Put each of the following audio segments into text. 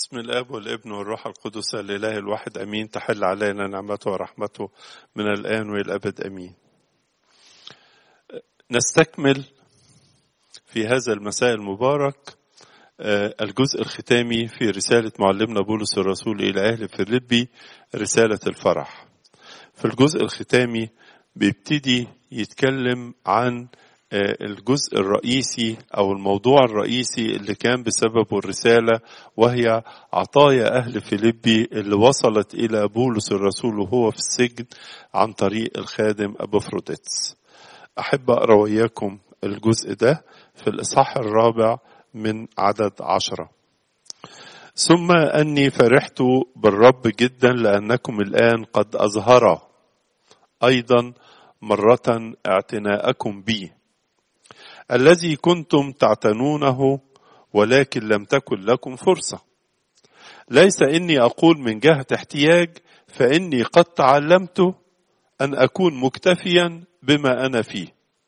باسم الاب والابن والروح القدس الاله الواحد امين تحل علينا نعمته ورحمته من الان والى الابد امين. نستكمل في هذا المساء المبارك الجزء الختامي في رسالة معلمنا بولس الرسول إلى أهل فيليبي رسالة الفرح. في الجزء الختامي بيبتدي يتكلم عن الجزء الرئيسي او الموضوع الرئيسي اللي كان بسببه الرساله وهي عطايا اهل فيليبي اللي وصلت الى بولس الرسول وهو في السجن عن طريق الخادم ابوفروديتس. احب اقرا وياكم الجزء ده في الاصحاح الرابع من عدد عشره. ثم اني فرحت بالرب جدا لانكم الان قد اظهر ايضا مره اعتناءكم بي الذي كنتم تعتنونه ولكن لم تكن لكم فرصه ليس اني اقول من جهه احتياج فاني قد تعلمت ان اكون مكتفيا بما انا فيه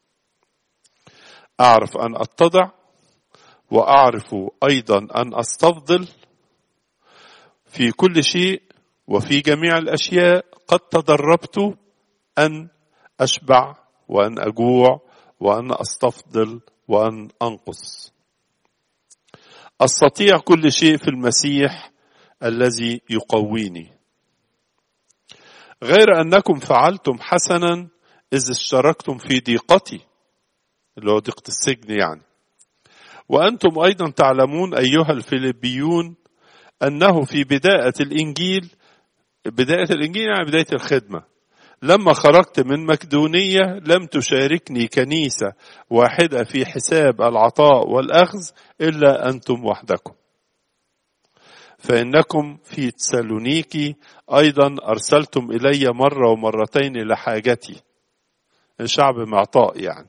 اعرف ان اتضع واعرف ايضا ان استفضل في كل شيء وفي جميع الاشياء قد تدربت ان اشبع وان اجوع وأن أستفضل وأن أنقص. أستطيع كل شيء في المسيح الذي يقويني. غير أنكم فعلتم حسنا إذ اشتركتم في ضيقتي اللي هو ضيقة السجن يعني. وأنتم أيضا تعلمون أيها الفيلبيون أنه في بداية الإنجيل بداية الإنجيل يعني بداية الخدمة لما خرجت من مكدونية لم تشاركني كنيسة واحدة في حساب العطاء والأخذ إلا أنتم وحدكم فإنكم في تسالونيكي أيضا أرسلتم إلي مرة ومرتين لحاجتي الشعب معطاء يعني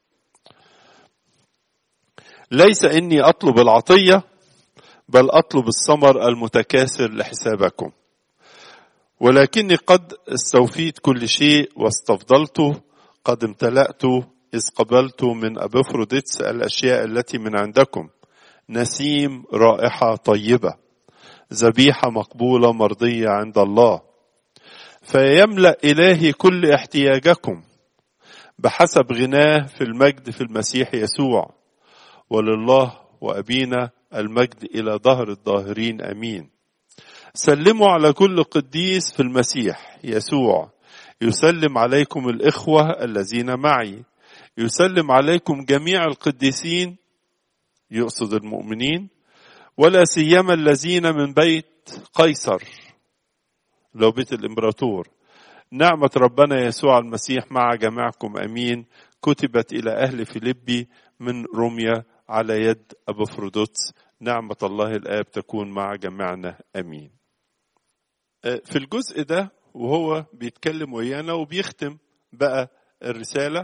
ليس إني أطلب العطية بل أطلب الثمر المتكاثر لحسابكم ولكني قد استوفيت كل شيء واستفضلت قد امتلأت إذ قبلت من أبفروديتس الأشياء التي من عندكم نسيم رائحة طيبة ذبيحة مقبولة مرضية عند الله فيملأ إلهي كل احتياجكم بحسب غناه في المجد في المسيح يسوع ولله وأبينا المجد إلى ظهر الظاهرين أمين سلموا على كل قديس في المسيح يسوع يسلم عليكم الاخوه الذين معي يسلم عليكم جميع القديسين يقصد المؤمنين ولا سيما الذين من بيت قيصر لو بيت الامبراطور نعمة ربنا يسوع المسيح مع جميعكم امين كتبت الى اهل فيليبي من روميا على يد ابوفرودوتس نعمة الله الآب تكون مع جميعنا امين. في الجزء ده وهو بيتكلم ويانا وبيختم بقى الرسالة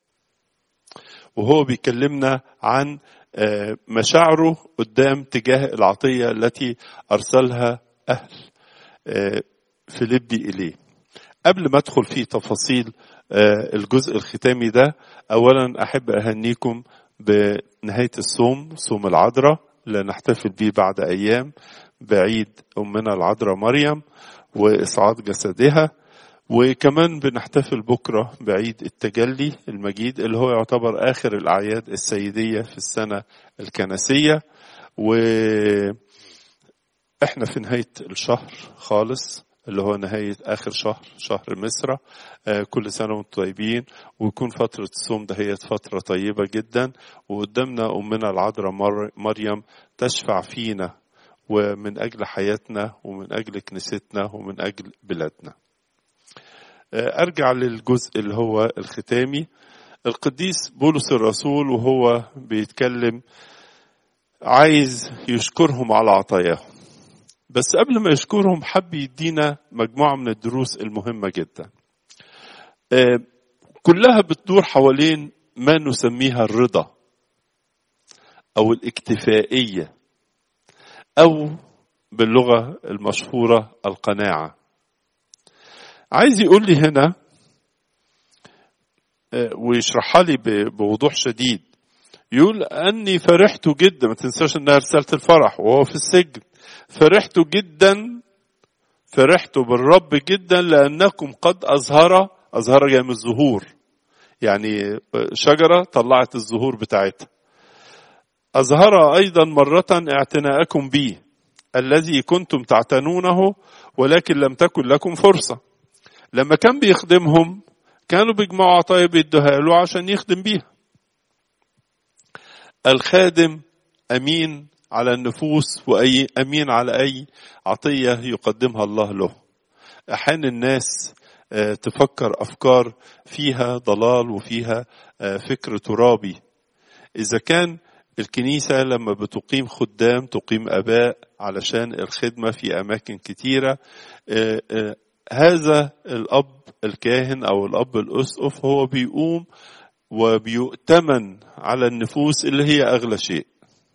وهو بيكلمنا عن مشاعره قدام تجاه العطية التي أرسلها أهل فيليبي إليه قبل ما أدخل في تفاصيل الجزء الختامي ده أولا أحب أهنيكم بنهاية الصوم صوم العذراء اللي نحتفل به بعد أيام بعيد أمنا العذراء مريم وإصعاد جسدها وكمان بنحتفل بكرة بعيد التجلي المجيد اللي هو يعتبر آخر الأعياد السيدية في السنة الكنسية وإحنا في نهاية الشهر خالص اللي هو نهاية آخر شهر شهر مصر كل سنة وانتم طيبين ويكون فترة الصوم ده هي فترة طيبة جدا وقدامنا أمنا العذراء مريم تشفع فينا ومن أجل حياتنا ومن أجل كنيستنا ومن أجل بلادنا أرجع للجزء اللي هو الختامي القديس بولس الرسول وهو بيتكلم عايز يشكرهم على عطاياهم بس قبل ما يشكرهم حب يدينا مجموعة من الدروس المهمة جدا كلها بتدور حوالين ما نسميها الرضا أو الاكتفائية أو باللغة المشهورة القناعة عايز يقول لي هنا ويشرحها لي بوضوح شديد يقول أني فرحت جدا ما تنساش أنها رسالة الفرح وهو في السجن فرحت جدا فرحت بالرب جدا لأنكم قد أظهر أظهر جاي من الظهور يعني شجرة طلعت الزهور بتاعتها أظهر أيضا مرة اعتناءكم بي الذي كنتم تعتنونه ولكن لم تكن لكم فرصة لما كان بيخدمهم كانوا بيجمعوا عطايا بيدوها له عشان يخدم بيها الخادم أمين على النفوس وأي أمين على أي عطية يقدمها الله له أحيانا الناس تفكر أفكار فيها ضلال وفيها فكر ترابي إذا كان الكنيسة لما بتقيم خدام تقيم أباء علشان الخدمة في أماكن كتيرة هذا الأب الكاهن أو الأب الأسقف هو بيقوم وبيؤتمن على النفوس اللي هي أغلى شيء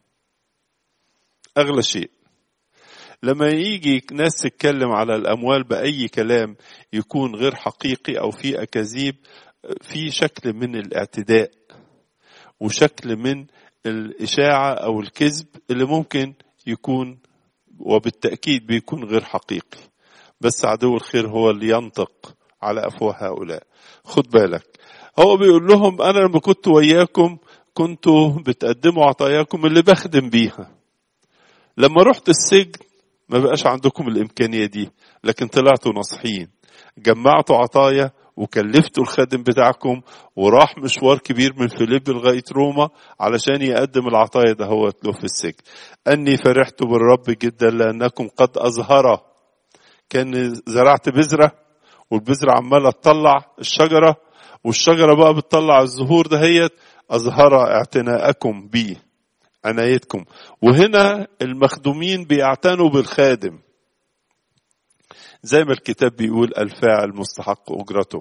أغلى شيء لما يجي ناس تتكلم على الأموال بأي كلام يكون غير حقيقي أو في أكاذيب في شكل من الاعتداء وشكل من الإشاعة أو الكذب اللي ممكن يكون وبالتأكيد بيكون غير حقيقي بس عدو الخير هو اللي ينطق على أفواه هؤلاء خد بالك هو بيقول لهم أنا لما كنت وياكم كنتوا بتقدموا عطاياكم اللي بخدم بيها لما رحت السجن ما بقاش عندكم الإمكانية دي لكن طلعتوا ناصحين جمعتوا عطايا وكلفتوا الخادم بتاعكم وراح مشوار كبير من فيليب لغاية روما علشان يقدم العطايا ده هو له في السجن أني فرحت بالرب جدا لأنكم قد أظهر كان زرعت بذرة والبذرة عمالة تطلع الشجرة والشجرة بقى بتطلع الزهور دهيت أظهر اعتناءكم بي عنايتكم وهنا المخدومين بيعتنوا بالخادم زي ما الكتاب بيقول الفاعل مستحق أجرته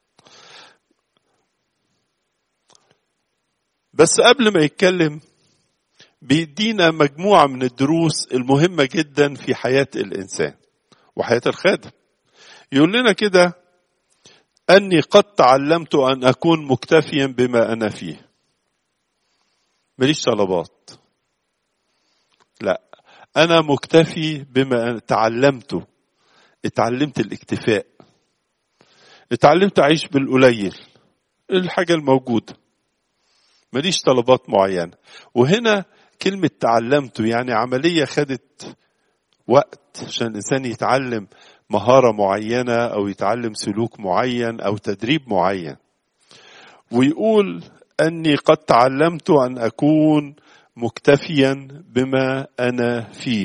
بس قبل ما يتكلم بيدينا مجموعة من الدروس المهمة جدا في حياة الإنسان وحياة الخادم يقول لنا كده أني قد تعلمت أن أكون مكتفيا بما أنا فيه ماليش طلبات لا أنا مكتفي بما تعلمته اتعلمت الاكتفاء اتعلمت أعيش بالقليل الحاجة الموجودة ماليش طلبات معينة وهنا كلمة تعلمته يعني عملية خدت وقت عشان الإنسان يتعلم مهارة معينة أو يتعلم سلوك معين أو تدريب معين ويقول أني قد تعلمت أن أكون مكتفيا بما أنا فيه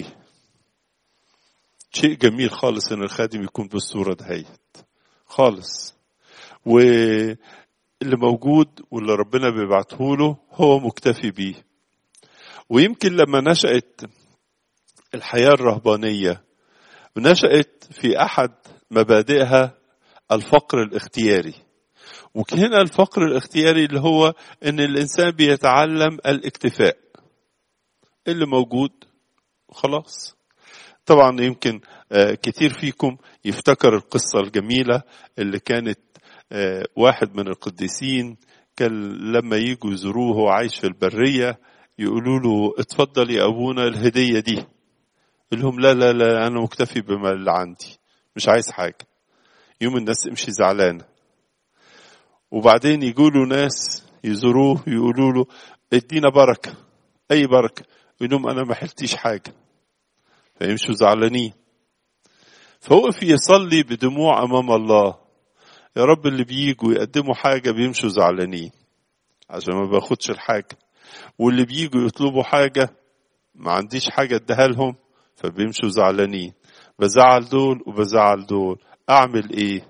شيء جميل خالص ان الخادم يكون بالصوره دهيت خالص واللي موجود واللي ربنا بيبعته له هو مكتفي بيه ويمكن لما نشأت الحياة الرهبانية نشأت في أحد مبادئها الفقر الاختياري وهنا الفقر الاختياري اللي هو ان الانسان بيتعلم الاكتفاء اللي موجود خلاص طبعا يمكن كتير فيكم يفتكر القصة الجميلة اللي كانت واحد من القديسين كان لما يجوا يزوروه هو عايش في البرية يقولوا له اتفضل يا أبونا الهدية دي يقول لهم لا لا لا أنا مكتفي بما اللي عندي مش عايز حاجة يوم الناس تمشي زعلانة وبعدين يقولوا ناس يزوروه يقولوا له ادينا بركة أي بركة يقول لهم أنا ما حلتيش حاجة فيمشوا زعلانين فوقف يصلي بدموع امام الله يا رب اللي بيجوا يقدموا حاجة بيمشوا زعلانين عشان ما باخدش الحاجة واللي بيجوا يطلبوا حاجة ما عنديش حاجة اديها لهم فبيمشوا زعلانين بزعل دول وبزعل دول اعمل ايه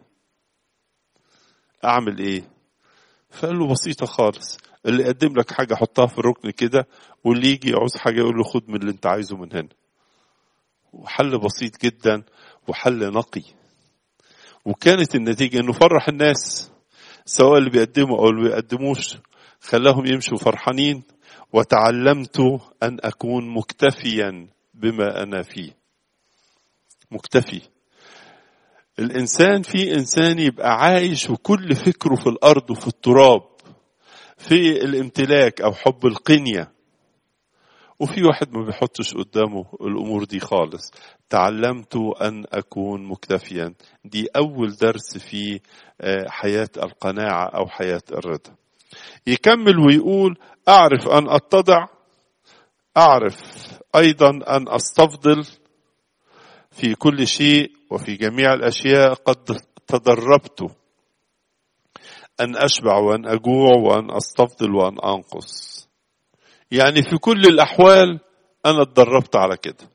اعمل ايه فقال له بسيطة خالص اللي يقدم لك حاجة حطها في الركن كده واللي يجي يعوز حاجة يقول له خد من اللي انت عايزه من هنا وحل بسيط جدا وحل نقي وكانت النتيجة انه فرح الناس سواء اللي بيقدموا او اللي بيقدموش خلاهم يمشوا فرحانين وتعلمت ان اكون مكتفيا بما انا فيه مكتفي الانسان في انسان يبقى عايش وكل فكره في الارض وفي التراب في الامتلاك او حب القنيه وفي واحد ما بيحطش قدامه الأمور دي خالص تعلمت أن أكون مكتفيا دي أول درس في حياة القناعة أو حياة الرضا يكمل ويقول أعرف أن أتضع أعرف أيضا أن أستفضل في كل شيء وفي جميع الأشياء قد تدربت أن أشبع وأن أجوع وأن أستفضل وأن أنقص يعني في كل الأحوال أنا اتدربت على كده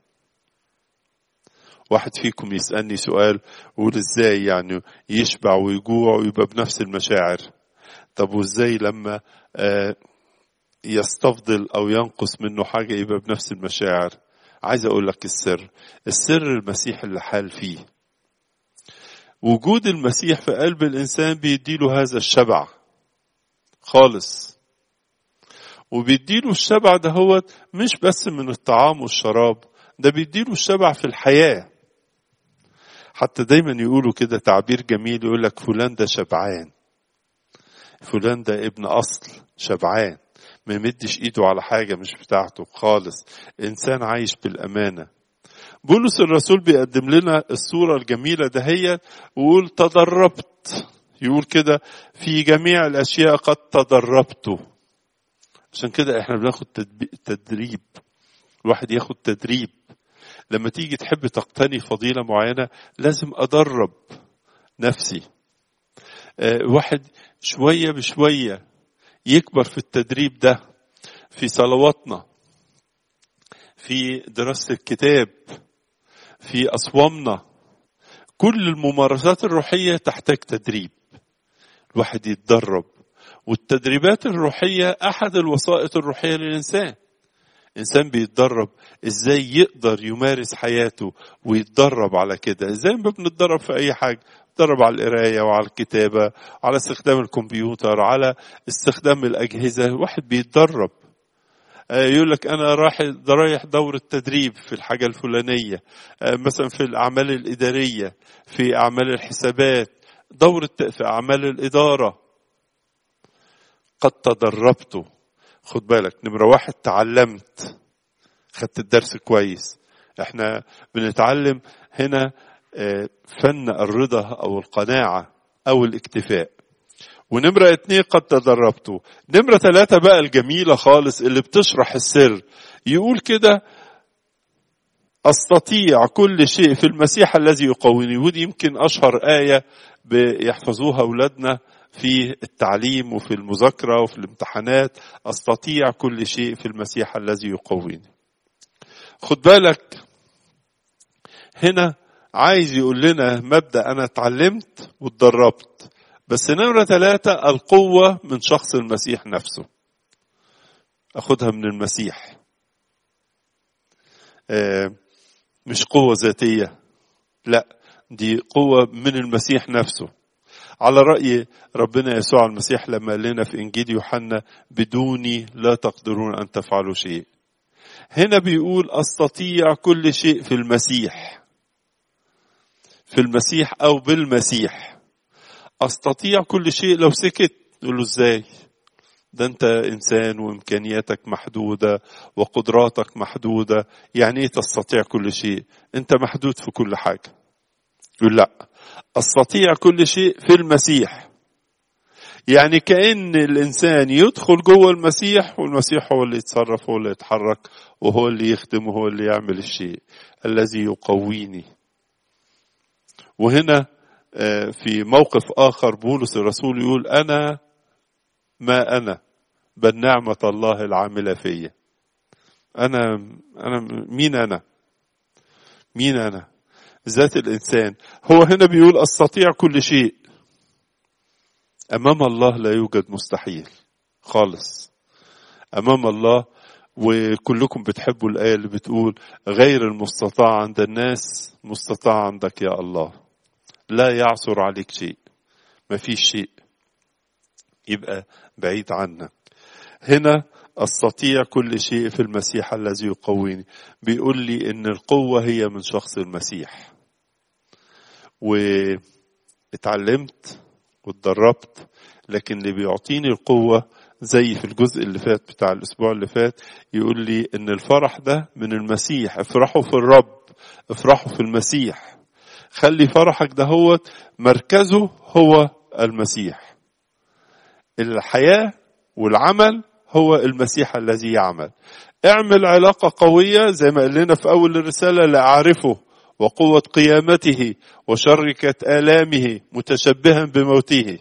واحد فيكم يسألني سؤال ويقول ازاي يعني يشبع ويجوع ويبقى بنفس المشاعر طب وازاي لما يستفضل او ينقص منه حاجة يبقى بنفس المشاعر عايز اقول لك السر السر المسيح اللي حال فيه وجود المسيح في قلب الانسان بيديله هذا الشبع خالص وبيديله الشبع ده هو مش بس من الطعام والشراب ده بيديله الشبع في الحياة حتى دايما يقولوا كده تعبير جميل يقول لك فلان ده شبعان فلان ده ابن أصل شبعان ما يمدش ايده على حاجة مش بتاعته خالص انسان عايش بالامانة بولس الرسول بيقدم لنا الصورة الجميلة دهيت ويقول تدربت يقول كده في جميع الاشياء قد تدربت عشان كده احنا بناخد تدريب الواحد ياخد تدريب لما تيجي تحب تقتني فضيلة معينة لازم أدرب نفسي واحد شوية بشوية يكبر في التدريب ده في صلواتنا في دراسة الكتاب في أصوامنا كل الممارسات الروحية تحتاج تدريب الواحد يتدرب والتدريبات الروحية أحد الوسائط الروحية للإنسان إنسان بيتدرب إزاي يقدر يمارس حياته ويتدرب على كده إزاي ما بنتدرب في أي حاجة بنتدرب على القراية وعلى الكتابة على استخدام الكمبيوتر على استخدام الأجهزة الواحد بيتدرب يقول لك أنا رايح رايح دورة تدريب في الحاجة الفلانية مثلا في الأعمال الإدارية في أعمال الحسابات دورة في أعمال الإدارة قد تدربت خد بالك نمرة واحد تعلمت خدت الدرس كويس احنا بنتعلم هنا فن الرضا او القناعة او الاكتفاء ونمرة اتنين قد تدربته نمرة ثلاثة بقى الجميلة خالص اللي بتشرح السر يقول كده استطيع كل شيء في المسيح الذي يقويني ودي يمكن اشهر آية بيحفظوها اولادنا في التعليم وفي المذاكرة وفي الامتحانات أستطيع كل شيء في المسيح الذي يقويني خد بالك هنا عايز يقول لنا مبدأ أنا اتعلمت واتدربت بس نمرة ثلاثة القوة من شخص المسيح نفسه أخدها من المسيح آه مش قوة ذاتية لا دي قوة من المسيح نفسه على رأي ربنا يسوع المسيح لما قال لنا في إنجيل يوحنا بدوني لا تقدرون أن تفعلوا شيء هنا بيقول أستطيع كل شيء في المسيح في المسيح أو بالمسيح أستطيع كل شيء لو سكت نقول له إزاي ده أنت إنسان وإمكانياتك محدودة وقدراتك محدودة يعني إيه تستطيع كل شيء أنت محدود في كل حاجة يقول لا استطيع كل شيء في المسيح يعني كأن الإنسان يدخل جوه المسيح والمسيح هو اللي يتصرف هو اللي يتحرك وهو اللي يخدم وهو اللي يعمل الشيء الذي يقويني وهنا في موقف آخر بولس الرسول يقول أنا ما أنا بل نعمة الله العاملة فيا أنا أنا مين أنا؟ مين أنا؟ ذات الإنسان هو هنا بيقول أستطيع كل شيء أمام الله لا يوجد مستحيل خالص أمام الله وكلكم بتحبوا الآية اللي بتقول غير المستطاع عند الناس مستطاع عندك يا الله لا يعثر عليك شيء ما فيش شيء يبقى بعيد عنك هنا استطيع كل شيء في المسيح الذي يقويني بيقول لي ان القوه هي من شخص المسيح واتعلمت واتدربت لكن اللي بيعطيني القوه زي في الجزء اللي فات بتاع الاسبوع اللي فات يقول لي ان الفرح ده من المسيح افرحوا في الرب افرحوا في المسيح خلي فرحك ده هو مركزه هو المسيح الحياة والعمل هو المسيح الذي يعمل اعمل علاقة قوية زي ما قال لنا في أول الرسالة لأعرفه وقوة قيامته وشركة آلامه متشبها بموته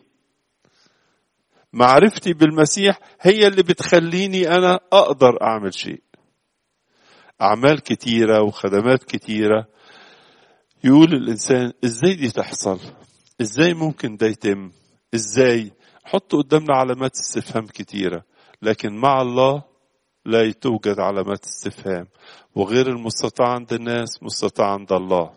معرفتي بالمسيح هي اللي بتخليني أنا أقدر أعمل شيء أعمال كتيرة وخدمات كتيرة يقول الإنسان إزاي دي تحصل إزاي ممكن ده يتم إزاي حط قدامنا علامات استفهام كتيرة لكن مع الله لا توجد علامات استفهام وغير المستطاع عند الناس مستطاع عند الله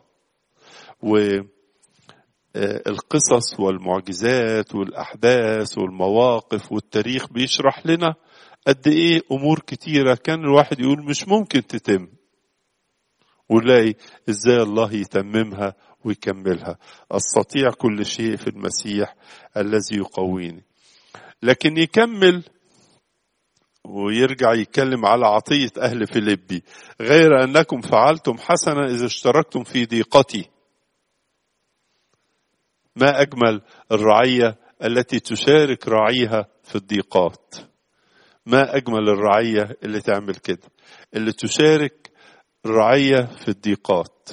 والقصص والمعجزات والأحداث والمواقف والتاريخ بيشرح لنا قد إيه أمور كتيرة كان الواحد يقول مش ممكن تتم ونلاقي إزاي الله يتممها ويكملها أستطيع كل شيء في المسيح الذي يقويني لكن يكمل ويرجع يتكلم على عطية أهل فيليبي غير أنكم فعلتم حسنا إذا اشتركتم في ضيقتي ما أجمل الرعية التي تشارك راعيها في الضيقات ما أجمل الرعية اللي تعمل كده اللي تشارك الرعية في الضيقات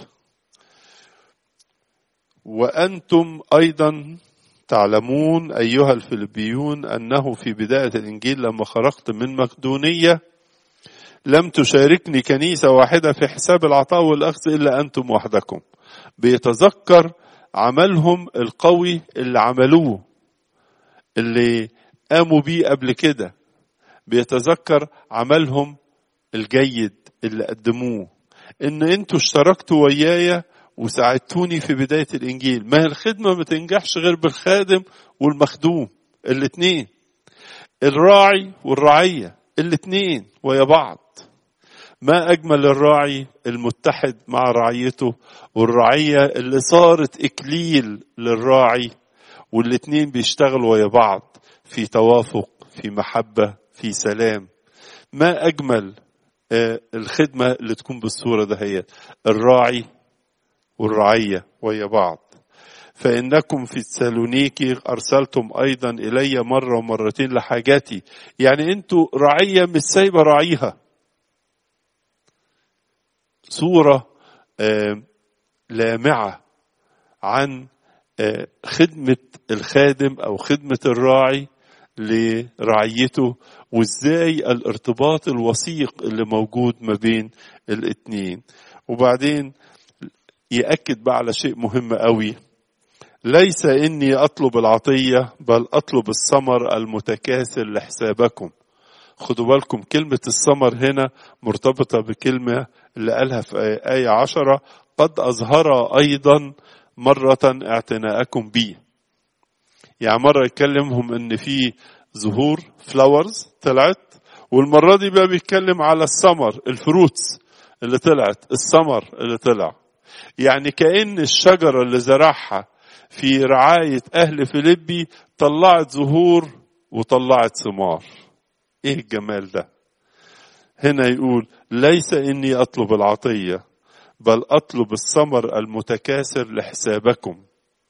وأنتم أيضا تعلمون أيها الفلبيون أنه في بداية الإنجيل لما خرجت من مقدونية لم تشاركني كنيسة واحدة في حساب العطاء والأخذ إلا أنتم وحدكم بيتذكر عملهم القوي اللي عملوه اللي قاموا بيه قبل كده بيتذكر عملهم الجيد اللي قدموه ان انتوا اشتركتوا ويايا وساعدتوني في بداية الإنجيل ما هي الخدمة ما تنجحش غير بالخادم والمخدوم الاتنين الراعي والرعية الاتنين ويا بعض ما أجمل الراعي المتحد مع رعيته والرعية اللي صارت إكليل للراعي والاتنين بيشتغلوا ويا بعض في توافق في محبة في سلام ما أجمل الخدمة اللي تكون بالصورة دهيت الراعي والرعية ويا بعض فإنكم في تسالونيكي أرسلتم أيضا إلي مرة ومرتين لحاجاتي يعني أنتوا رعية مش سايبة راعيها صورة لامعة عن خدمة الخادم أو خدمة الراعي لرعيته وازاي الارتباط الوثيق اللي موجود ما بين الاتنين وبعدين يأكد بقى على شيء مهم قوي ليس إني أطلب العطية بل أطلب الثمر المتكاثر لحسابكم خدوا بالكم كلمة الثمر هنا مرتبطة بكلمة اللي قالها في آية عشرة قد أظهر أيضا مرة اعتناءكم بي يعني مرة يكلمهم إن في زهور فلاورز طلعت والمرة دي بقى بيتكلم على الثمر الفروتس اللي طلعت الثمر اللي طلع يعني كأن الشجرة اللي زرعها في رعاية أهل فيليبي طلعت زهور وطلعت ثمار إيه الجمال ده هنا يقول ليس إني أطلب العطية بل أطلب الثمر المتكاثر لحسابكم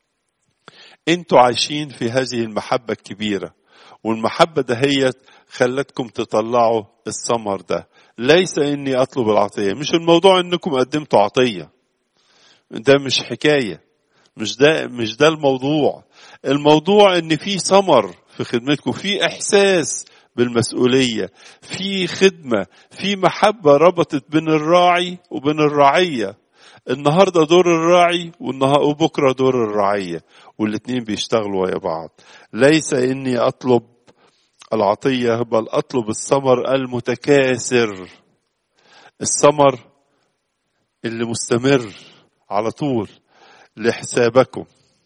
انتوا عايشين في هذه المحبة الكبيرة والمحبة دهيت خلتكم تطلعوا الثمر ده ليس اني اطلب العطية مش الموضوع انكم قدمتوا عطية ده مش حكاية مش ده مش ده الموضوع الموضوع ان في ثمر في خدمتكم في احساس بالمسؤولية في خدمة في محبة ربطت بين الراعي وبين الرعية النهاردة دور الراعي وبكرة دور الرعية والاتنين بيشتغلوا ويا بعض ليس اني اطلب العطية بل اطلب الثمر المتكاثر الثمر اللي مستمر على طول لحسابكم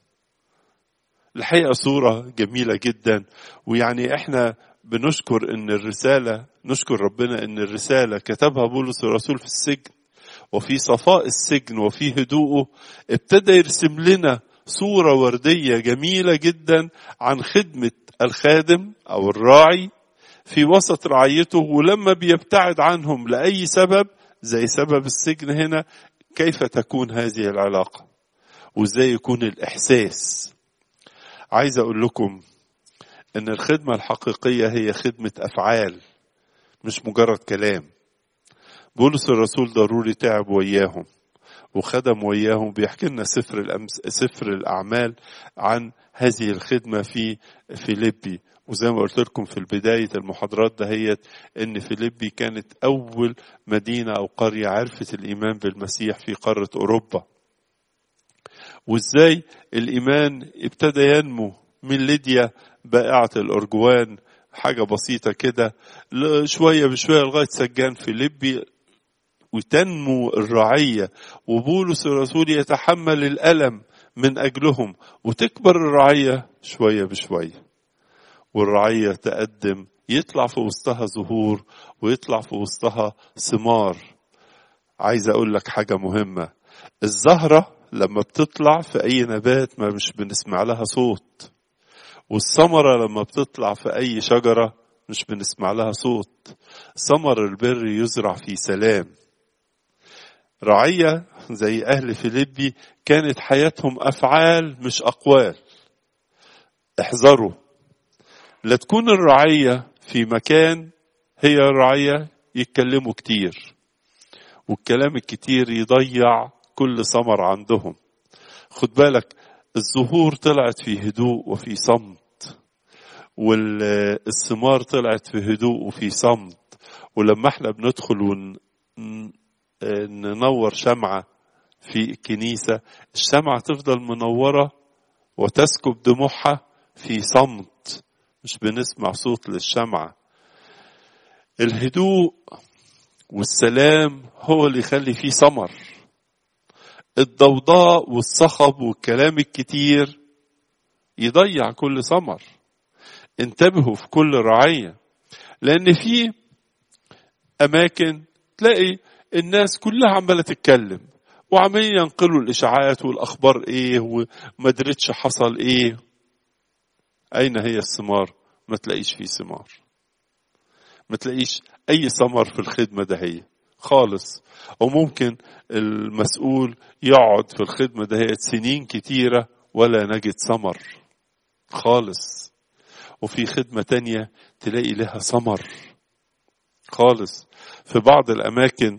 الحقيقة صورة جميلة جدا ويعني احنا بنشكر ان الرسالة نشكر ربنا ان الرسالة كتبها بولس الرسول في السجن وفي صفاء السجن وفي هدوءه ابتدى يرسم لنا صورة وردية جميلة جدا عن خدمة الخادم أو الراعي في وسط رعيته ولما بيبتعد عنهم لأي سبب زي سبب السجن هنا كيف تكون هذه العلاقة وازاي يكون الإحساس عايز أقول لكم إن الخدمة الحقيقية هي خدمة أفعال مش مجرد كلام بولس الرسول ضروري تعب وياهم وخدم وياهم بيحكي لنا سفر الأمس سفر الأعمال عن هذه الخدمة في فيليبي وزي ما قلت لكم في بداية المحاضرات دهيت إن فيليبي كانت أول مدينة أو قرية عرفت الإيمان بالمسيح في قارة أوروبا وإزاي الإيمان ابتدى ينمو من ليديا بائعة الأرجوان حاجة بسيطة كده شوية بشوية لغاية سجان فيليبي وتنمو الرعية وبولس الرسول يتحمل الألم من أجلهم وتكبر الرعية شوية بشوية والرعية تقدم يطلع في وسطها زهور ويطلع في وسطها ثمار عايز أقول لك حاجة مهمة الزهرة لما بتطلع في أي نبات ما مش بنسمع لها صوت والثمرة لما بتطلع في أي شجرة مش بنسمع لها صوت ثمر البر يزرع في سلام رعية زي أهل فيليبي كانت حياتهم أفعال مش أقوال احذروا لا تكون الرعية في مكان هي الرعية يتكلموا كتير والكلام الكتير يضيع كل ثمر عندهم خد بالك الزهور طلعت في هدوء وفي صمت والثمار طلعت في هدوء وفي صمت ولما احنا بندخل ون... ننور شمعة في الكنيسة الشمعة تفضل منورة وتسكب دموعها في صمت مش بنسمع صوت للشمعة الهدوء والسلام هو اللي يخلي فيه ثمر الضوضاء والصخب والكلام الكتير يضيع كل ثمر انتبهوا في كل رعية لأن في أماكن تلاقي الناس كلها عمالة تتكلم وعمالين ينقلوا الإشاعات والأخبار إيه وما درتش حصل إيه أين هي الثمار؟ ما تلاقيش فيه ثمار ما تلاقيش أي ثمر في الخدمة ده هي خالص وممكن المسؤول يقعد في الخدمة ده هي سنين كتيرة ولا نجد ثمر خالص وفي خدمة تانية تلاقي لها ثمر خالص في بعض الأماكن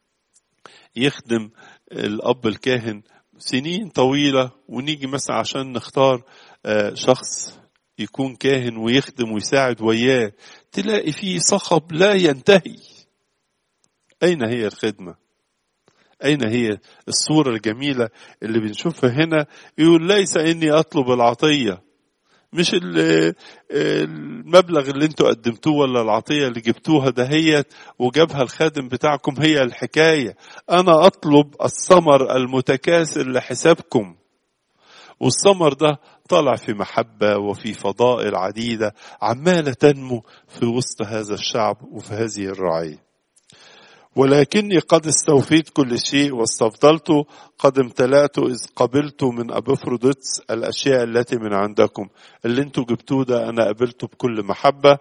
يخدم الأب الكاهن سنين طويلة ونيجي مثلا عشان نختار شخص يكون كاهن ويخدم ويساعد وياه تلاقي فيه صخب لا ينتهي أين هي الخدمة أين هي الصورة الجميلة اللي بنشوفها هنا يقول ليس إني أطلب العطية مش المبلغ اللي انتوا قدمتوه ولا العطية اللي جبتوها دهيت وجابها الخادم بتاعكم هي الحكاية أنا أطلب الثمر المتكاثر لحسابكم والثمر ده طالع في محبة وفي فضائل عديدة عمالة تنمو في وسط هذا الشعب وفي هذه الرعية ولكني قد استوفيت كل شيء واستفضلت قد امتلأت إذ قبلت من أبفروديتس الأشياء التي من عندكم اللي انتوا جبتوه ده أنا قبلته بكل محبة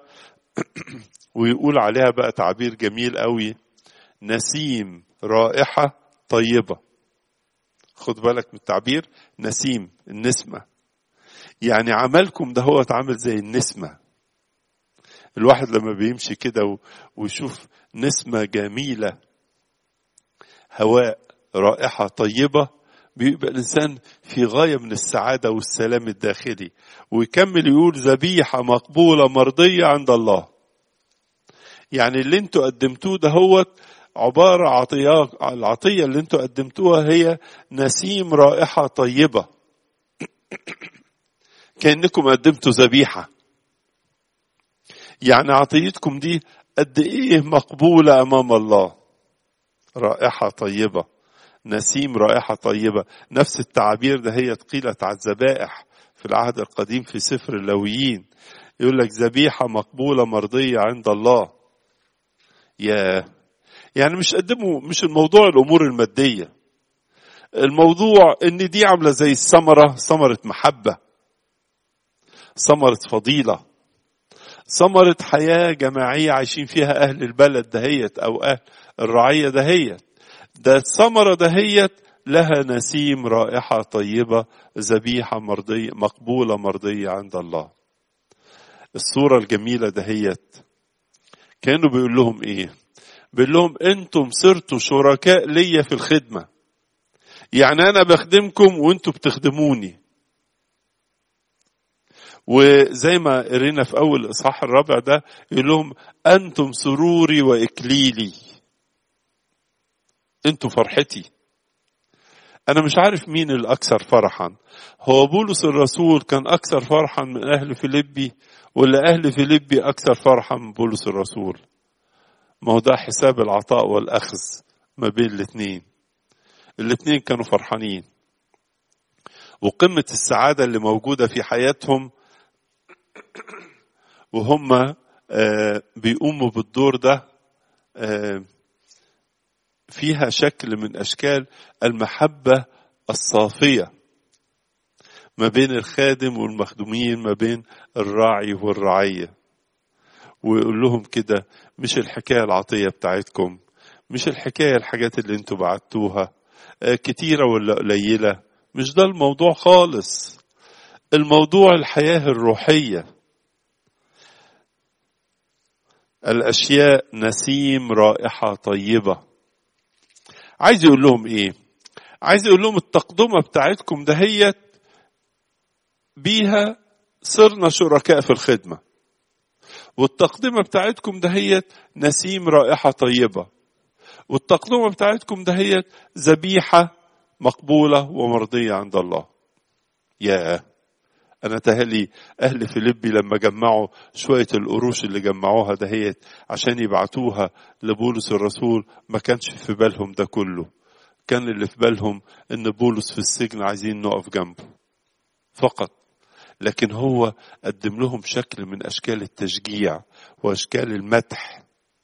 ويقول عليها بقى تعبير جميل قوي نسيم رائحة طيبة خد بالك من التعبير نسيم النسمة يعني عملكم ده هو اتعامل زي النسمة الواحد لما بيمشي كده ويشوف نسمة جميلة هواء رائحة طيبة بيبقى الإنسان في غاية من السعادة والسلام الداخلي ويكمل يقول ذبيحة مقبولة مرضية عند الله يعني اللي انتوا قدمتوه ده هو عبارة عطية العطية اللي انتوا قدمتوها هي نسيم رائحة طيبة كأنكم قدمتوا ذبيحة يعني عطيتكم دي قد ايه مقبولة امام الله رائحة طيبة نسيم رائحة طيبة نفس التعابير ده هي قيلت على الذبائح في العهد القديم في سفر اللويين يقول لك ذبيحة مقبولة مرضية عند الله يا يعني مش قدموا مش الموضوع الامور المادية الموضوع ان دي عاملة زي الثمرة ثمرة محبة ثمرة فضيلة ثمرة حياة جماعية عايشين فيها أهل البلد دهيت أو أهل الرعية دهيت ده الثمرة دهيت لها نسيم رائحة طيبة ذبيحة مرضية مقبولة مرضية عند الله الصورة الجميلة دهيت كانوا بيقول لهم ايه بيقول لهم انتم صرتوا شركاء ليا في الخدمة يعني انا بخدمكم وانتم بتخدموني وزي ما قرينا في اول الاصحاح الرابع ده يقول لهم انتم سروري واكليلي انتم فرحتي انا مش عارف مين الاكثر فرحا هو بولس الرسول كان اكثر فرحا من اهل فيليبي ولا اهل فيليبي اكثر فرحا من بولس الرسول ما هو ده حساب العطاء والاخذ ما بين الاثنين الاثنين كانوا فرحانين وقمة السعادة اللي موجودة في حياتهم وهم بيقوموا بالدور ده فيها شكل من اشكال المحبه الصافيه ما بين الخادم والمخدومين ما بين الراعي والرعيه ويقول لهم كده مش الحكايه العطيه بتاعتكم مش الحكايه الحاجات اللي انتوا بعتوها كتيره ولا قليله مش ده الموضوع خالص الموضوع الحياه الروحيه الاشياء نسيم رائحه طيبه عايز يقول لهم ايه عايز يقول لهم التقدمة بتاعتكم دهيت بيها صرنا شركاء في الخدمة والتقدمة بتاعتكم دهيت نسيم رائحة طيبة والتقدمة بتاعتكم دهيت ذبيحة مقبولة ومرضية عند الله يا أنا تهلي أهل فيليبي لما جمعوا شوية القروش اللي جمعوها دهيت عشان يبعتوها لبولس الرسول ما كانش في بالهم ده كله كان اللي في بالهم إن بولس في السجن عايزين نقف جنبه فقط لكن هو قدم لهم شكل من أشكال التشجيع وأشكال المدح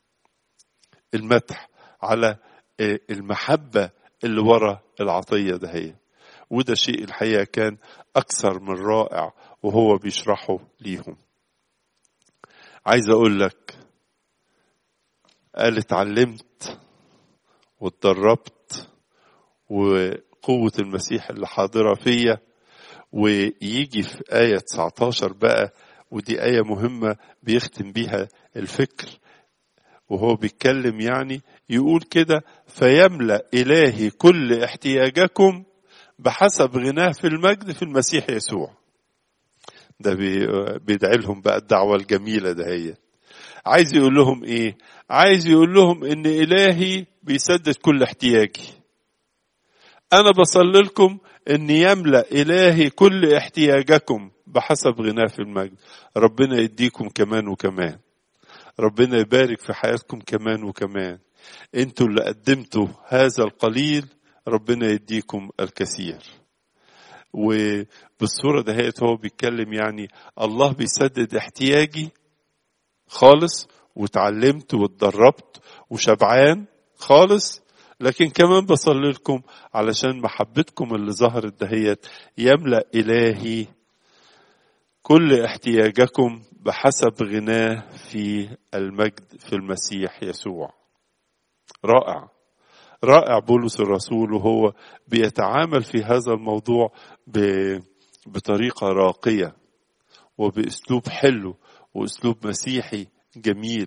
المدح على المحبة اللي ورا العطية دهيت وده شيء الحقيقة كان أكثر من رائع وهو بيشرحه ليهم عايز أقول لك قال اتعلمت واتدربت وقوة المسيح اللي حاضرة فيا ويجي في آية 19 بقى ودي آية مهمة بيختم بيها الفكر وهو بيتكلم يعني يقول كده فيملأ إلهي كل احتياجكم بحسب غناه في المجد في المسيح يسوع ده بيدعي لهم بقى الدعوة الجميلة ده هي عايز يقول لهم ايه عايز يقول لهم ان الهي بيسدد كل احتياجي انا بصلي لكم ان يملأ الهي كل احتياجكم بحسب غناه في المجد ربنا يديكم كمان وكمان ربنا يبارك في حياتكم كمان وكمان انتوا اللي قدمتوا هذا القليل ربنا يديكم الكثير وبالصورة دهيت هو بيتكلم يعني الله بيسدد احتياجي خالص وتعلمت واتدربت وشبعان خالص لكن كمان بصلي لكم علشان محبتكم اللي ظهرت دهيت يملأ إلهي كل احتياجكم بحسب غناه في المجد في المسيح يسوع رائع رائع بولس الرسول وهو بيتعامل في هذا الموضوع بطريقة راقية وبأسلوب حلو وأسلوب مسيحي جميل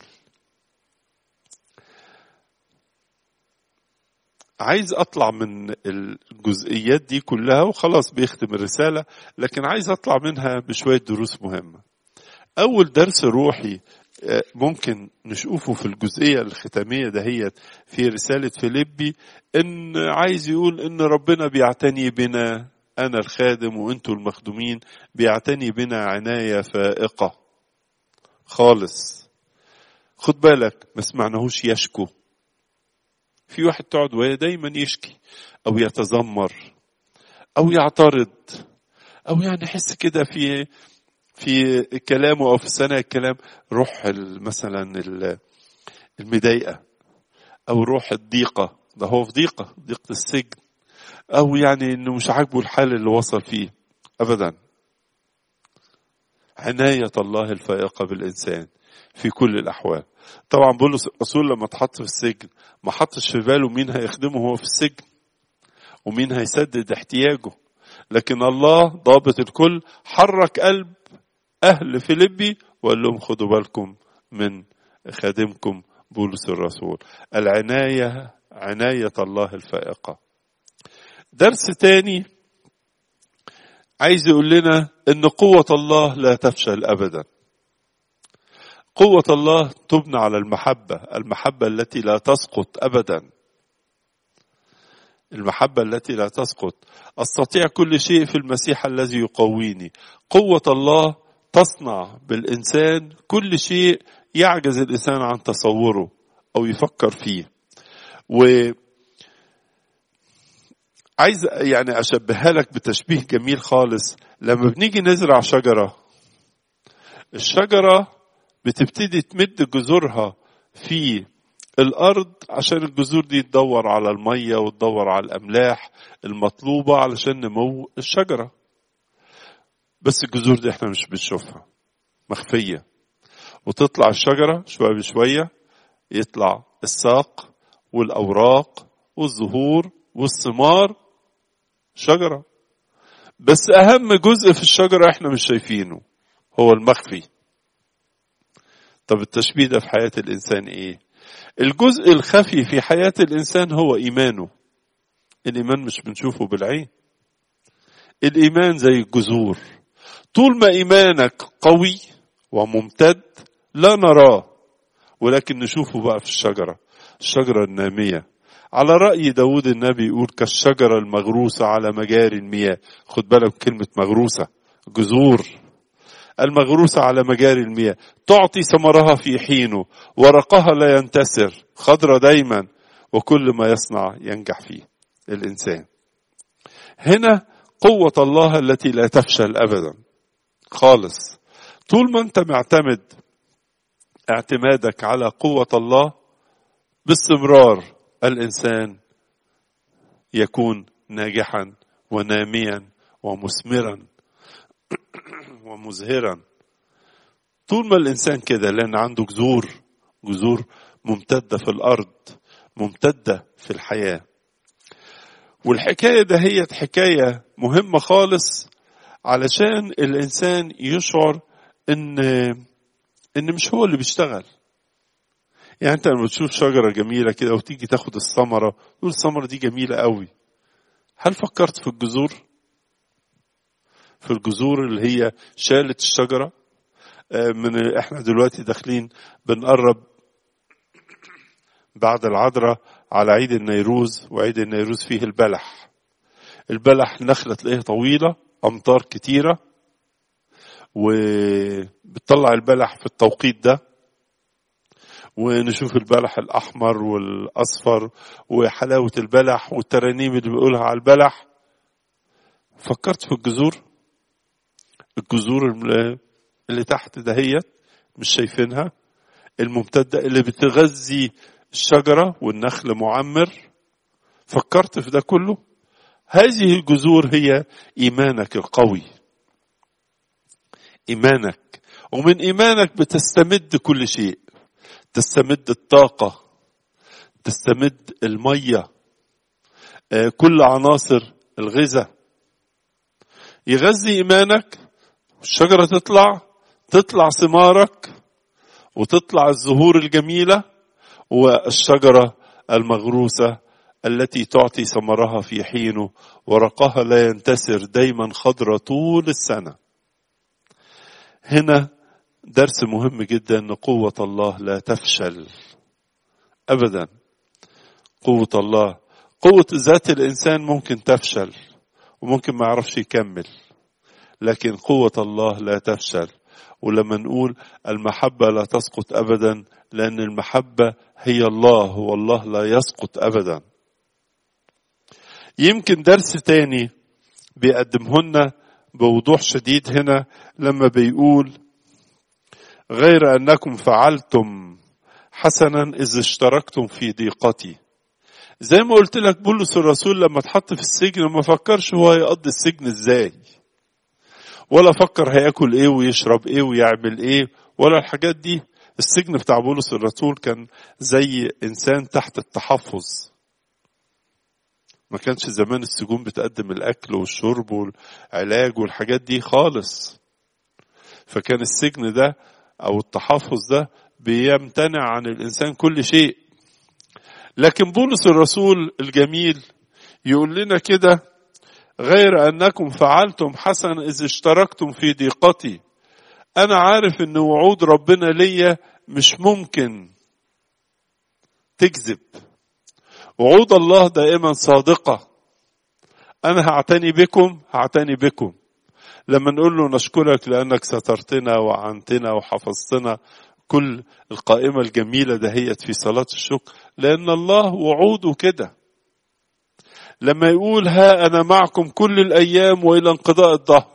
عايز اطلع من الجزئيات دي كلها وخلاص بيختم الرساله لكن عايز اطلع منها بشويه دروس مهمه اول درس روحي ممكن نشوفه في الجزئيه الختاميه دهيت في رساله فيليبي ان عايز يقول ان ربنا بيعتني بنا انا الخادم وانتوا المخدومين بيعتني بنا عنايه فائقه خالص خد بالك ما سمعناهوش يشكو في واحد تقعد وهي دايما يشكي او يتذمر او يعترض او يعني يحس كده في في كلامه او في سنة الكلام روح مثلا المضايقه او روح الضيقه ده هو في ضيقه ضيقه السجن او يعني انه مش عاجبه الحال اللي وصل فيه ابدا عناية الله الفائقة بالإنسان في كل الأحوال طبعا بولس الرسول لما اتحط في السجن ما حطش في باله مين هيخدمه هو في السجن ومين هيسدد احتياجه لكن الله ضابط الكل حرك قلب أهل فيليبي وقال لهم خدوا بالكم من خادمكم بولس الرسول العناية عناية الله الفائقة درس تاني عايز يقول لنا ان قوة الله لا تفشل ابدا قوة الله تبنى على المحبة المحبة التي لا تسقط ابدا المحبة التي لا تسقط استطيع كل شيء في المسيح الذي يقويني قوة الله تصنع بالانسان كل شيء يعجز الانسان عن تصوره او يفكر فيه و عايز يعني اشبهها لك بتشبيه جميل خالص لما بنيجي نزرع شجره الشجره بتبتدي تمد جذورها في الارض عشان الجذور دي تدور على الميه وتدور على الاملاح المطلوبه علشان نمو الشجره بس الجذور دي احنا مش بنشوفها مخفيه وتطلع الشجره شويه بشويه يطلع الساق والاوراق والزهور والثمار شجرة بس أهم جزء في الشجرة إحنا مش شايفينه هو المخفي طب التشبيه ده في حياة الإنسان إيه؟ الجزء الخفي في حياة الإنسان هو إيمانه الإيمان مش بنشوفه بالعين الإيمان زي الجذور طول ما إيمانك قوي وممتد لا نراه ولكن نشوفه بقى في الشجرة الشجرة النامية على رأي داود النبي يقول كالشجرة المغروسة على مجاري المياه خد بالك كلمة مغروسة جذور المغروسة على مجاري المياه تعطي ثمرها في حينه ورقها لا ينتسر خضرة دايما وكل ما يصنع ينجح فيه الإنسان هنا قوة الله التي لا تفشل أبدا خالص طول ما أنت معتمد اعتمادك على قوة الله باستمرار الانسان يكون ناجحا وناميا ومثمرا ومزهرا طول ما الانسان كده لان عنده جذور جذور ممتده في الارض ممتده في الحياه والحكايه ده هي حكايه مهمه خالص علشان الانسان يشعر ان ان مش هو اللي بيشتغل يعني انت لما تشوف شجره جميله كده وتيجي تاخد الثمره تقول الثمره دي جميله قوي هل فكرت في الجذور في الجذور اللي هي شالت الشجره من احنا دلوقتي داخلين بنقرب بعد العذراء على عيد النيروز وعيد النيروز فيه البلح البلح نخلة تلاقيها طويلة أمطار كتيرة وبتطلع البلح في التوقيت ده ونشوف البلح الأحمر والأصفر وحلاوة البلح والترانيم اللي بيقولها على البلح فكرت في الجذور الجذور اللي تحت دهيت مش شايفينها الممتدة اللي بتغذي الشجرة والنخل معمر فكرت في ده كله هذه الجذور هي إيمانك القوي إيمانك ومن إيمانك بتستمد كل شيء تستمد الطاقة تستمد المية كل عناصر الغذاء يغذي إيمانك الشجرة تطلع تطلع ثمارك وتطلع الزهور الجميلة والشجرة المغروسة التي تعطي ثمرها في حينه ورقها لا ينتسر دايما خضرة طول السنة هنا درس مهم جدا ان قوة الله لا تفشل ابدا قوة الله قوة ذات الانسان ممكن تفشل وممكن ما يعرفش يكمل لكن قوة الله لا تفشل ولما نقول المحبة لا تسقط ابدا لان المحبة هي الله والله لا يسقط ابدا يمكن درس تاني بيقدمه لنا بوضوح شديد هنا لما بيقول غير انكم فعلتم حسنا اذ اشتركتم في ضيقتي زي ما قلت لك بولس الرسول لما اتحط في السجن ما فكرش هو هيقضي السجن ازاي ولا فكر هياكل ايه ويشرب ايه ويعمل ايه ولا الحاجات دي السجن بتاع بولس الرسول كان زي انسان تحت التحفظ ما كانش زمان السجون بتقدم الاكل والشرب والعلاج والحاجات دي خالص فكان السجن ده او التحفظ ده بيمتنع عن الانسان كل شيء لكن بولس الرسول الجميل يقول لنا كده غير انكم فعلتم حسنا اذ اشتركتم في ضيقتي انا عارف ان وعود ربنا ليا مش ممكن تكذب وعود الله دائما صادقه انا هعتني بكم هعتني بكم لما نقول له نشكرك لانك سترتنا وعنتنا وحفظتنا كل القائمه الجميله دهيت في صلاه الشكر لان الله وعوده كده لما يقول ها انا معكم كل الايام والى انقضاء الدهر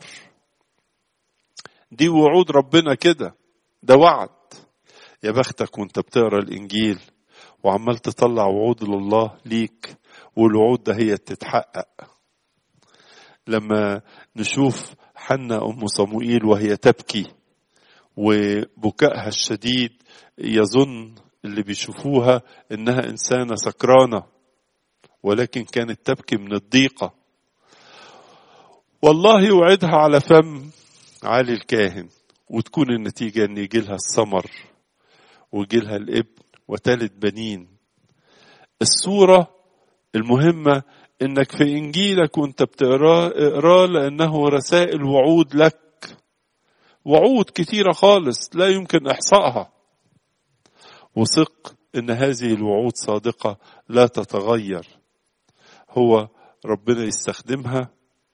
دي وعود ربنا كده ده وعد يا بختك وانت بتقرا الانجيل وعمال تطلع وعود لله ليك والوعود ده هي تتحقق لما نشوف حنا ام صموئيل وهي تبكي وبكائها الشديد يظن اللي بيشوفوها انها انسانه سكرانه ولكن كانت تبكي من الضيقه والله يوعدها على فم عالي الكاهن وتكون النتيجه ان يجي لها الثمر ويجي لها الابن وتلد بنين الصوره المهمه انك في انجيلك وانت بتقراه اقراه لانه رسائل وعود لك وعود كتيره خالص لا يمكن احصائها وثق ان هذه الوعود صادقه لا تتغير هو ربنا يستخدمها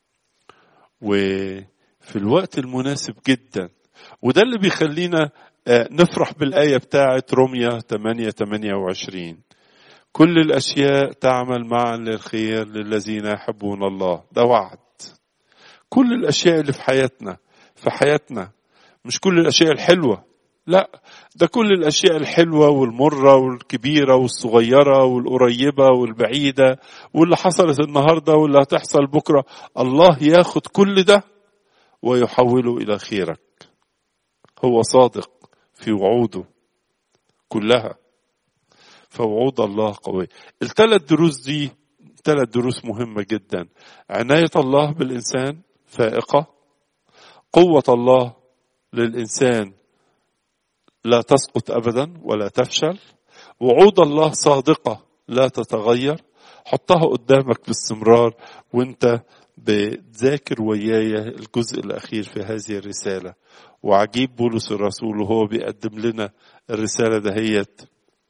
وفي الوقت المناسب جدا وده اللي بيخلينا نفرح بالآية بتاعة روميا 8 28 كل الأشياء تعمل معا للخير للذين يحبون الله ده وعد كل الأشياء اللي في حياتنا في حياتنا مش كل الأشياء الحلوة لا ده كل الأشياء الحلوة والمرة والكبيرة والصغيرة والقريبة والبعيدة واللي حصلت النهاردة واللي هتحصل بكرة الله ياخد كل ده ويحوله إلى خيرك هو صادق في وعوده كلها فوعود الله قوية الثلاث دروس دي ثلاث دروس مهمة جدا عناية الله بالإنسان فائقة قوة الله للإنسان لا تسقط أبدا ولا تفشل وعود الله صادقة لا تتغير حطها قدامك باستمرار وانت بتذاكر وياي الجزء الأخير في هذه الرسالة وعجيب بولس الرسول وهو بيقدم لنا الرسالة دهيت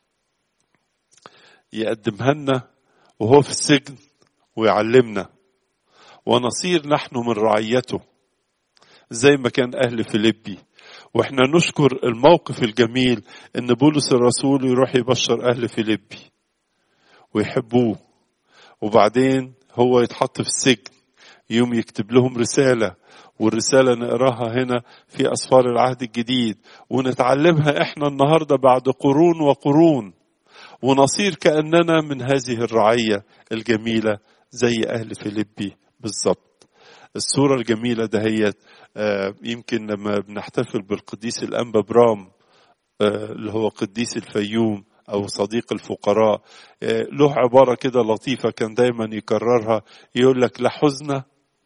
يقدمها لنا وهو في السجن ويعلمنا ونصير نحن من رعيته زي ما كان أهل فيليبي واحنا نشكر الموقف الجميل ان بولس الرسول يروح يبشر اهل فيليبي ويحبوه وبعدين هو يتحط في السجن يوم يكتب لهم رسالة والرسالة نقراها هنا في أسفار العهد الجديد ونتعلمها احنا النهاردة بعد قرون وقرون ونصير كأننا من هذه الرعية الجميلة زي أهل فيليبي بالضبط الصورة الجميلة دهيت يمكن لما بنحتفل بالقديس الأنبا برام اللي هو قديس الفيوم أو صديق الفقراء له عبارة كده لطيفة كان دايما يكررها يقول لك لا حزن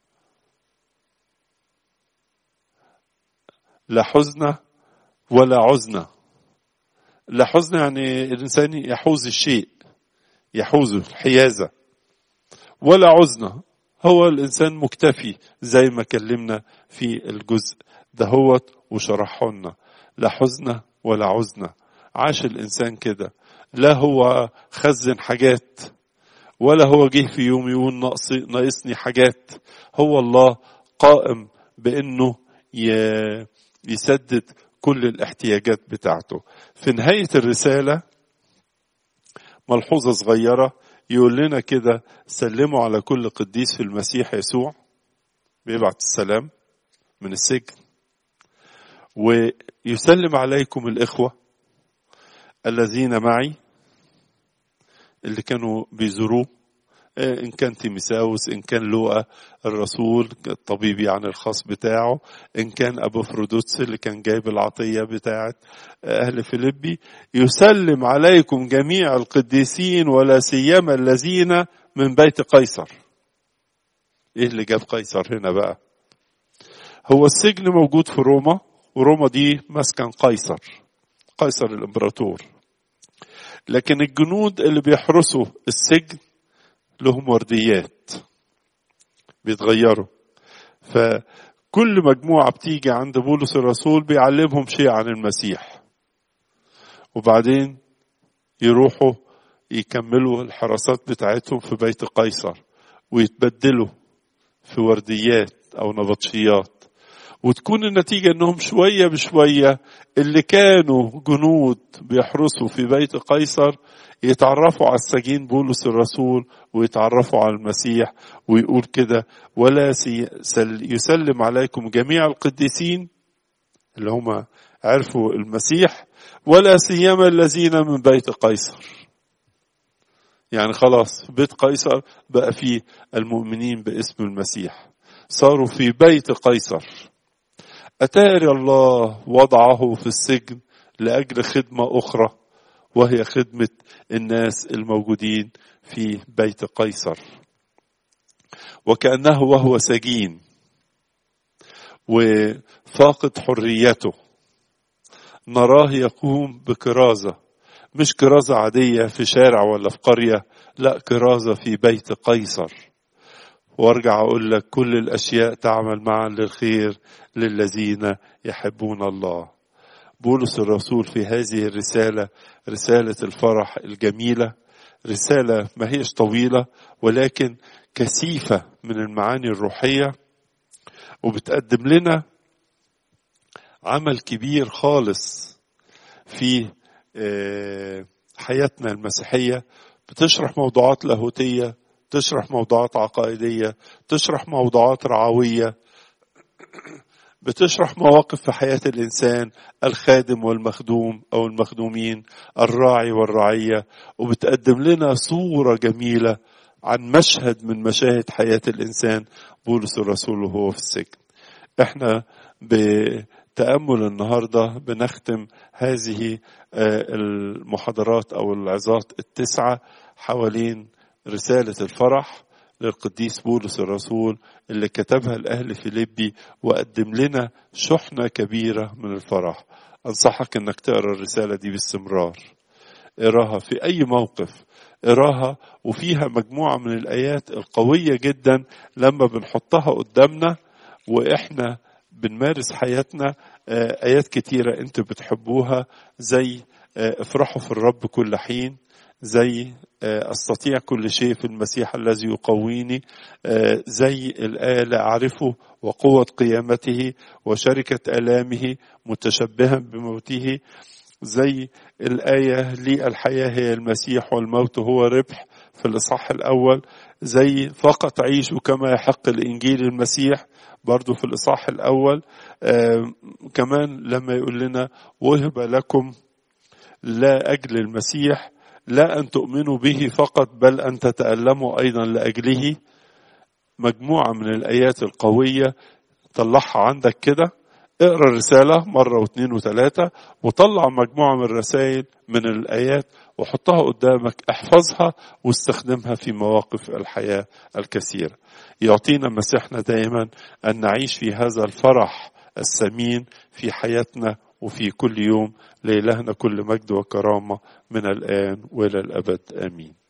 لا حزن ولا عزن لا حزن يعني الإنسان يحوز الشيء يحوزه الحيازة ولا عزن هو الإنسان مكتفي زي ما كلمنا في الجزء دهوت وشرحه لنا لا حزن ولا عزن عاش الإنسان كده لا هو خزن حاجات ولا هو جه في يوم يقول ناقصني حاجات هو الله قائم بأنه يسدد كل الاحتياجات بتاعته في نهاية الرسالة ملحوظة صغيرة يقول لنا كده سلموا على كل قديس في المسيح يسوع بيبعت السلام من السجن ويسلم عليكم الإخوة الذين معي اللي كانوا بيزوروه إن كان تيمساوس إن كان لوقا الرسول الطبيب يعني الخاص بتاعه إن كان أبو فرودوتس اللي كان جايب العطية بتاعة أهل فيلبي يسلم عليكم جميع القديسين ولا سيما الذين من بيت قيصر إيه اللي جاب قيصر هنا بقى هو السجن موجود في روما وروما دي مسكن قيصر قيصر الامبراطور لكن الجنود اللي بيحرسوا السجن لهم ورديات بيتغيروا فكل مجموعة بتيجي عند بولس الرسول بيعلمهم شيء عن المسيح وبعدين يروحوا يكملوا الحراسات بتاعتهم في بيت قيصر ويتبدلوا في ورديات أو نبطشيات وتكون النتيجة انهم شوية بشوية اللي كانوا جنود بيحرسوا في بيت قيصر يتعرفوا على السجين بولس الرسول ويتعرفوا على المسيح ويقول كده ولا يسلم عليكم جميع القديسين اللي هم عرفوا المسيح ولا سيما الذين من بيت قيصر يعني خلاص بيت قيصر بقى فيه المؤمنين باسم المسيح صاروا في بيت قيصر أتاري الله وضعه في السجن لأجل خدمة أخرى وهي خدمة الناس الموجودين في بيت قيصر وكأنه وهو سجين وفاقد حريته نراه يقوم بكرازة مش كرازة عادية في شارع ولا في قرية لا كرازة في بيت قيصر وارجع اقول لك كل الاشياء تعمل معا للخير للذين يحبون الله بولس الرسول في هذه الرساله رساله الفرح الجميله رساله ما هيش طويله ولكن كثيفه من المعاني الروحيه وبتقدم لنا عمل كبير خالص في حياتنا المسيحيه بتشرح موضوعات لاهوتيه تشرح موضوعات عقائدية تشرح موضوعات رعوية بتشرح مواقف في حياة الإنسان الخادم والمخدوم أو المخدومين الراعي والرعية وبتقدم لنا صورة جميلة عن مشهد من مشاهد حياة الإنسان بولس الرسول وهو في السجن احنا بتأمل النهاردة بنختم هذه المحاضرات أو العظات التسعة حوالين رسالة الفرح للقديس بولس الرسول اللي كتبها لأهل فيليبي وقدم لنا شحنة كبيرة من الفرح أنصحك أنك تقرأ الرسالة دي باستمرار اقراها في أي موقف اقراها وفيها مجموعة من الآيات القوية جدا لما بنحطها قدامنا وإحنا بنمارس حياتنا آيات كتيرة أنتوا بتحبوها زي افرحوا في الرب كل حين زي استطيع كل شيء في المسيح الذي يقويني زي الايه لا اعرفه وقوه قيامته وشركه الامه متشبها بموته زي الايه لي الحياه هي المسيح والموت هو ربح في الاصحاح الاول زي فقط عيشوا كما يحق الانجيل المسيح برضو في الاصحاح الاول كمان لما يقول لنا وهب لكم لا اجل المسيح لا أن تؤمنوا به فقط بل أن تتألموا أيضا لأجله مجموعة من الآيات القوية طلعها عندك كده اقرا الرسالة مرة واثنين وثلاثة وطلع مجموعة من الرسائل من الآيات وحطها قدامك احفظها واستخدمها في مواقف الحياة الكثيرة يعطينا مسيحنا دائما أن نعيش في هذا الفرح الثمين في حياتنا وفي كل يوم لإلهنا كل مجد وكرامة من الآن وإلى الأبد آمين